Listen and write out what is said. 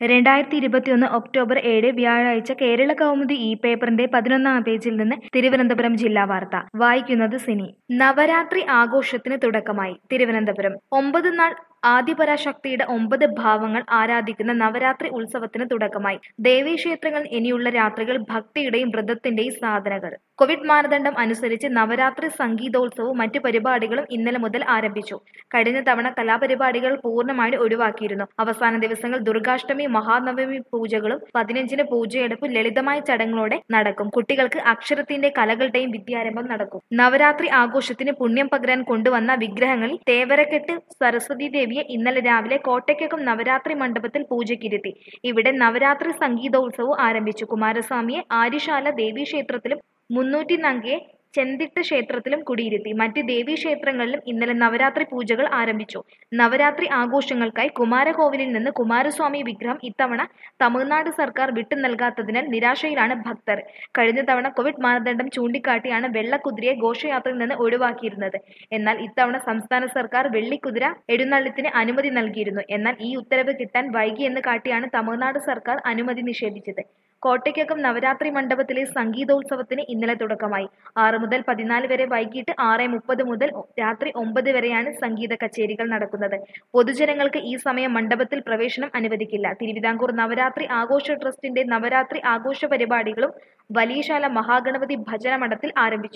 രണ്ടായിരത്തി ഇരുപത്തിയൊന്ന് ഒക്ടോബർ ഏഴ് വ്യാഴാഴ്ച കേരള കൗമുദി ഇ പേപ്പറിന്റെ പതിനൊന്നാം പേജിൽ നിന്ന് തിരുവനന്തപുരം ജില്ലാ വാർത്ത വായിക്കുന്നത് സിനി നവരാത്രി ആഘോഷത്തിന് തുടക്കമായി തിരുവനന്തപുരം ഒമ്പത് നാൾ ആദിപരാശക്തിയുടെ ഒമ്പത് ഭാവങ്ങൾ ആരാധിക്കുന്ന നവരാത്രി ഉത്സവത്തിന് തുടക്കമായി ദേവീക്ഷേത്രങ്ങളിൽ ഇനിയുള്ള രാത്രികൾ ഭക്തിയുടെയും വ്രതത്തിന്റെയും സാധനകൾ കോവിഡ് മാനദണ്ഡം അനുസരിച്ച് നവരാത്രി സംഗീതോത്സവവും മറ്റു പരിപാടികളും ഇന്നലെ മുതൽ ആരംഭിച്ചു കഴിഞ്ഞ തവണ കലാപരിപാടികൾ പൂർണ്ണമായി ഒഴിവാക്കിയിരുന്നു അവസാന ദിവസങ്ങൾ ദുർഗാഷ്ടമി മഹാനവമി പൂജകളും പതിനഞ്ചിന് പൂജയെടുപ്പ് ലളിതമായ ചടങ്ങുകളോടെ നടക്കും കുട്ടികൾക്ക് അക്ഷരത്തിന്റെ കലകളുടെയും വിദ്യാരംഭം നടക്കും നവരാത്രി ആഘോഷത്തിന് പുണ്യം പകരാൻ കൊണ്ടുവന്ന വിഗ്രഹങ്ങളിൽ തേവരക്കെട്ട് സരസ്വതി ദേവിയെ ഇന്നലെ രാവിലെ കോട്ടയ്ക്കകം നവരാത്രി മണ്ഡപത്തിൽ പൂജയ്ക്കിരുത്തി ഇവിടെ നവരാത്രി സംഗീതോത്സവം ആരംഭിച്ചു കുമാരസ്വാമിയെ ആര്യശാല ദേവീക്ഷേത്രത്തിലും മുന്നൂറ്റി നങ്കയെ ചെന്തിട്ട ക്ഷേത്രത്തിലും കുടിയിരുത്തി മറ്റ് ദേവീക്ഷേത്രങ്ങളിലും ഇന്നലെ നവരാത്രി പൂജകൾ ആരംഭിച്ചു നവരാത്രി ആഘോഷങ്ങൾക്കായി കുമാരകോവിലിൽ നിന്ന് കുമാരസ്വാമി വിഗ്രഹം ഇത്തവണ തമിഴ്നാട് സർക്കാർ വിട്ടു നൽകാത്തതിനാൽ നിരാശയിലാണ് ഭക്തർ കഴിഞ്ഞ തവണ കോവിഡ് മാനദണ്ഡം ചൂണ്ടിക്കാട്ടിയാണ് വെള്ളക്കുതിരയെ ഘോഷയാത്രയിൽ നിന്ന് ഒഴിവാക്കിയിരുന്നത് എന്നാൽ ഇത്തവണ സംസ്ഥാന സർക്കാർ വെള്ളിക്കുതിര എഴുന്നള്ളത്തിന് അനുമതി നൽകിയിരുന്നു എന്നാൽ ഈ ഉത്തരവ് കിട്ടാൻ വൈകിയെന്ന് കാട്ടിയാണ് തമിഴ്നാട് സർക്കാർ അനുമതി നിഷേധിച്ചത് കോട്ടയ്ക്കകം നവരാത്രി മണ്ഡപത്തിലെ സംഗീതോത്സവത്തിന് ഇന്നലെ തുടക്കമായി ആറ് മുതൽ പതിനാല് വരെ വൈകിട്ട് ആറ് മുപ്പത് മുതൽ രാത്രി ഒമ്പത് വരെയാണ് സംഗീത കച്ചേരികൾ നടക്കുന്നത് പൊതുജനങ്ങൾക്ക് ഈ സമയം മണ്ഡപത്തിൽ പ്രവേശനം അനുവദിക്കില്ല തിരുവിതാംകൂർ നവരാത്രി ആഘോഷ ട്രസ്റ്റിന്റെ നവരാത്രി ആഘോഷ പരിപാടികളും വലിയശാല മഹാഗണപതി ഭജന മഠത്തിൽ ആരംഭിച്ചു